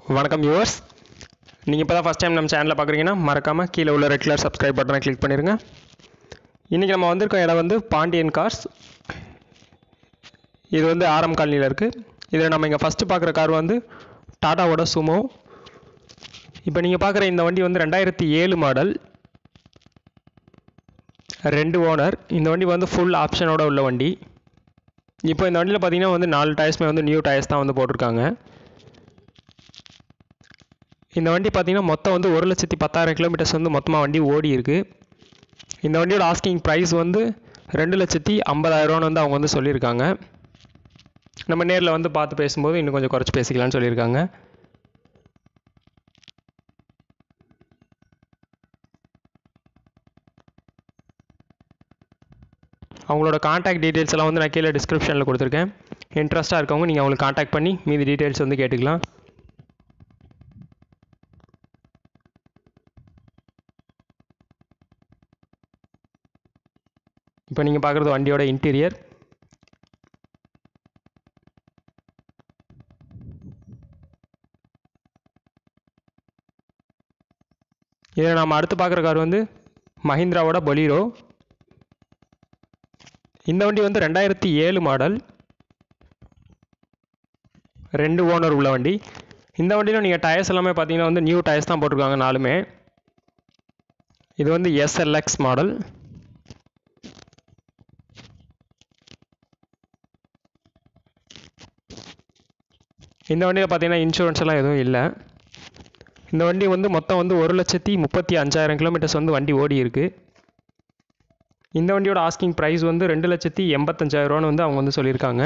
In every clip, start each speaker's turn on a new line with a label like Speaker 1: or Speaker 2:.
Speaker 1: வணக்கம் யூவர்ஸ் நீங்கள் இப்போ தான் ஃபஸ்ட் டைம் நம்ம சேனலில் பார்க்குறீங்கன்னா மறக்காமல் கீழே உள்ள ரெட் கலர் சப்ஸ்கிரைப் பட்டனை கிளிக் பண்ணிடுங்க இன்றைக்கி நம்ம வந்திருக்க இடம் வந்து பாண்டியன் கார்ஸ் இது வந்து ஆரம் காலனியில் இருக்குது இதில் நம்ம இங்கே ஃபஸ்ட்டு பார்க்குற கார் வந்து டாட்டாவோட சுமோ இப்போ நீங்கள் பார்க்குற இந்த வண்டி வந்து ரெண்டாயிரத்தி ஏழு மாடல் ரெண்டு ஓனர் இந்த வண்டி வந்து ஃபுல் ஆப்ஷனோட உள்ள வண்டி இப்போ இந்த வண்டியில் பார்த்தீங்கன்னா வந்து நாலு டயர்ஸுமே வந்து நியூ டயர்ஸ் தான் வந்து போட்டிருக்காங்க இந்த வண்டி பார்த்தீங்கன்னா மொத்தம் வந்து ஒரு லட்சத்தி பத்தாயிரம் கிலோமீட்டர்ஸ் வந்து மொத்தமாக வண்டி ஓடி இருக்குது இந்த வண்டியோட ஆஸ்கிங் ப்ரைஸ் வந்து ரெண்டு லட்சத்தி ஐம்பதாயிரரூவான்னு வந்து அவங்க வந்து சொல்லியிருக்காங்க நம்ம நேரில் வந்து பார்த்து பேசும்போது இன்னும் கொஞ்சம் குறைச்சி பேசிக்கலாம்னு சொல்லியிருக்காங்க அவங்களோட காண்டாக்ட் டீட்டெயில்ஸ் எல்லாம் வந்து நான் கீழே டிஸ்கிரிப்ஷனில் கொடுத்துருக்கேன் இன்ட்ரெஸ்ட்டாக இருக்கவங்க நீங்கள் அவங்களுக்கு காண்டாக்ட் பண்ணி மீதி டீட்டெயில்ஸ் வந்து கேட்டுக்கலாம் இப்போ நீங்கள் பார்க்குறது வண்டியோட இன்டீரியர் இதில் நாம் அடுத்து பார்க்குற கார் வந்து மஹிந்திராவோட பொலீரோ இந்த வண்டி வந்து ரெண்டாயிரத்தி ஏழு மாடல் ரெண்டு ஓனர் உள்ள வண்டி இந்த வண்டியில் நீங்கள் டயர்ஸ் எல்லாமே பார்த்தீங்கன்னா வந்து நியூ டயர்ஸ் தான் போட்டிருக்காங்க நாலுமே இது வந்து எஸ்எல்எக்ஸ் மாடல் இந்த வண்டியில் பார்த்தீங்கன்னா இன்சூரன்ஸ் எல்லாம் எதுவும் இல்லை இந்த வண்டி வந்து மொத்தம் வந்து ஒரு லட்சத்தி முப்பத்தி அஞ்சாயிரம் கிலோமீட்டர்ஸ் வந்து வண்டி ஓடி இருக்குது இந்த வண்டியோட ஆஸ்கிங் ப்ரைஸ் வந்து ரெண்டு லட்சத்தி எண்பத்தஞ்சாயிரரூவான்னு வந்து அவங்க வந்து சொல்லியிருக்காங்க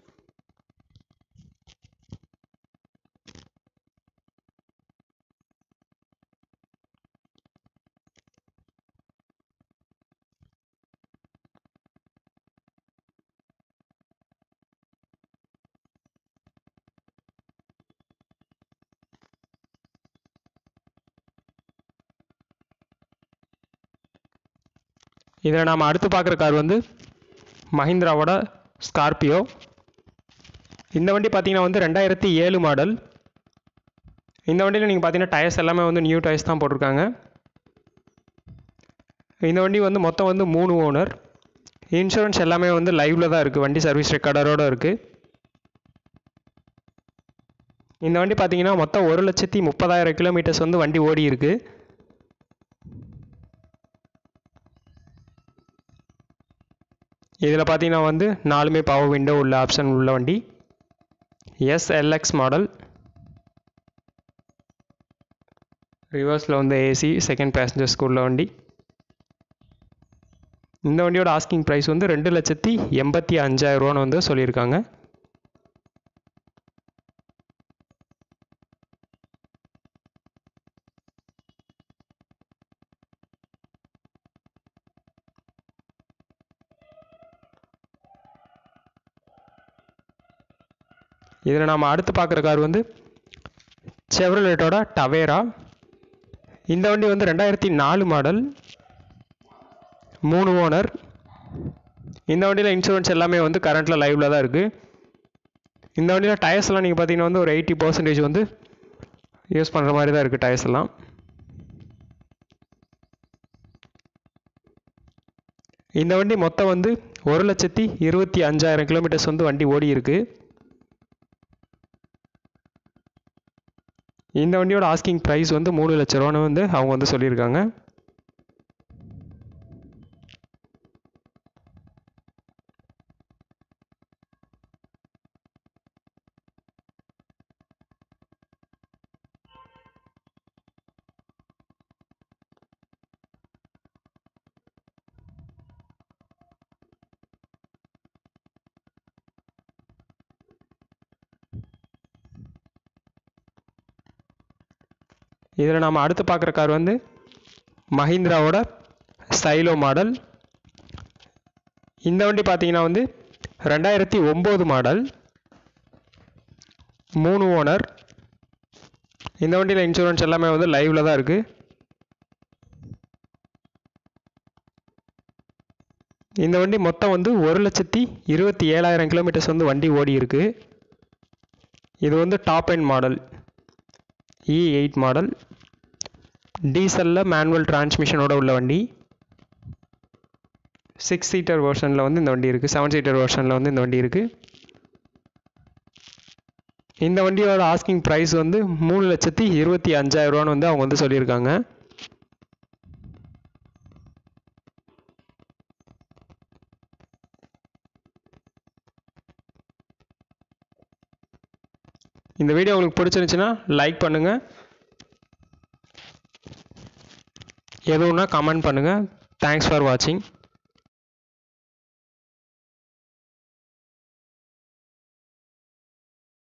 Speaker 1: இதில் நாம் அடுத்து பார்க்குற கார் வந்து மஹிந்திராவோட ஸ்கார்பியோ இந்த வண்டி பார்த்தீங்கன்னா வந்து ரெண்டாயிரத்தி ஏழு மாடல் இந்த வண்டியில் நீங்கள் பார்த்தீங்கன்னா டயர்ஸ் எல்லாமே வந்து நியூ டயர்ஸ் தான் போட்டிருக்காங்க இந்த வண்டி வந்து மொத்தம் வந்து மூணு ஓனர் இன்சூரன்ஸ் எல்லாமே வந்து லைவில் தான் இருக்குது வண்டி சர்வீஸ் ரெக்கார்டரோடு இருக்குது இந்த வண்டி பார்த்தீங்கன்னா மொத்தம் ஒரு லட்சத்தி முப்பதாயிரம் கிலோமீட்டர்ஸ் வந்து வண்டி ஓடி இருக்குது இதில் பார்த்தீங்கன்னா வந்து நாலுமே பவர் விண்டோ உள்ள ஆப்ஷன் உள்ள வண்டி எஸ்எல்எக்ஸ் மாடல் ரிவர்ஸில் வந்து ஏசி செகண்ட் பேசஞ்சர்ஸ்க்கு உள்ள வண்டி இந்த வண்டியோட ஆஸ்கிங் ப்ரைஸ் வந்து ரெண்டு லட்சத்தி எண்பத்தி அஞ்சாயிரரூவான்னு வந்து சொல்லியிருக்காங்க இதில் நாம் அடுத்து பார்க்குற கார் வந்து செவரலேட்டோட டவேரா இந்த வண்டி வந்து ரெண்டாயிரத்தி நாலு மாடல் மூணு ஓனர் இந்த வண்டியில் இன்சூரன்ஸ் எல்லாமே வந்து கரண்ட்டில் லைவில் தான் இருக்குது இந்த வண்டியில் டயர்ஸ்லாம் நீங்கள் பார்த்தீங்கன்னா வந்து ஒரு எயிட்டி பர்சன்டேஜ் வந்து யூஸ் பண்ணுற மாதிரி தான் இருக்குது டயர்ஸ் எல்லாம் இந்த வண்டி மொத்தம் வந்து ஒரு லட்சத்தி இருபத்தி அஞ்சாயிரம் கிலோமீட்டர்ஸ் வந்து வண்டி ஓடி இருக்குது இந்த வண்டியோட ஆஸ்கிங் ப்ரைஸ் வந்து மூணு லட்ச ரூபான்னு வந்து அவங்க வந்து சொல்லியிருக்காங்க இதில் நாம் அடுத்து பார்க்குற கார் வந்து மஹிந்திராவோட ஸ்டைலோ மாடல் இந்த வண்டி பார்த்தீங்கன்னா வந்து ரெண்டாயிரத்தி ஒம்பது மாடல் மூணு ஓனர் இந்த வண்டியில் இன்சூரன்ஸ் எல்லாமே வந்து லைவில் தான் இருக்குது இந்த வண்டி மொத்தம் வந்து ஒரு லட்சத்தி இருபத்தி ஏழாயிரம் கிலோமீட்டர்ஸ் வந்து வண்டி ஓடி இருக்குது இது வந்து top end model E eight model டீசலில் மேனுவல் டிரான்ஸ்மிஷனோட உள்ள வண்டி சிக்ஸ் சீட்டர் வெர்ஷனில் வந்து இந்த வண்டி இருக்குது செவன் சீட்டர் வெர்ஷனில் வந்து இந்த வண்டி இருக்குது இந்த வண்டியோட ஆஸ்கிங் ப்ரைஸ் வந்து மூணு லட்சத்தி இருபத்தி அஞ்சாயிரரூவான்னு வந்து அவங்க வந்து சொல்லியிருக்காங்க இந்த வீடியோ உங்களுக்கு பிடிச்சிருந்துச்சுன்னா லைக் பண்ணுங்கள் எதுவும்னா கமெண்ட் பண்ணுங்கள் தேங்க்ஸ் ஃபார் வாட்சிங்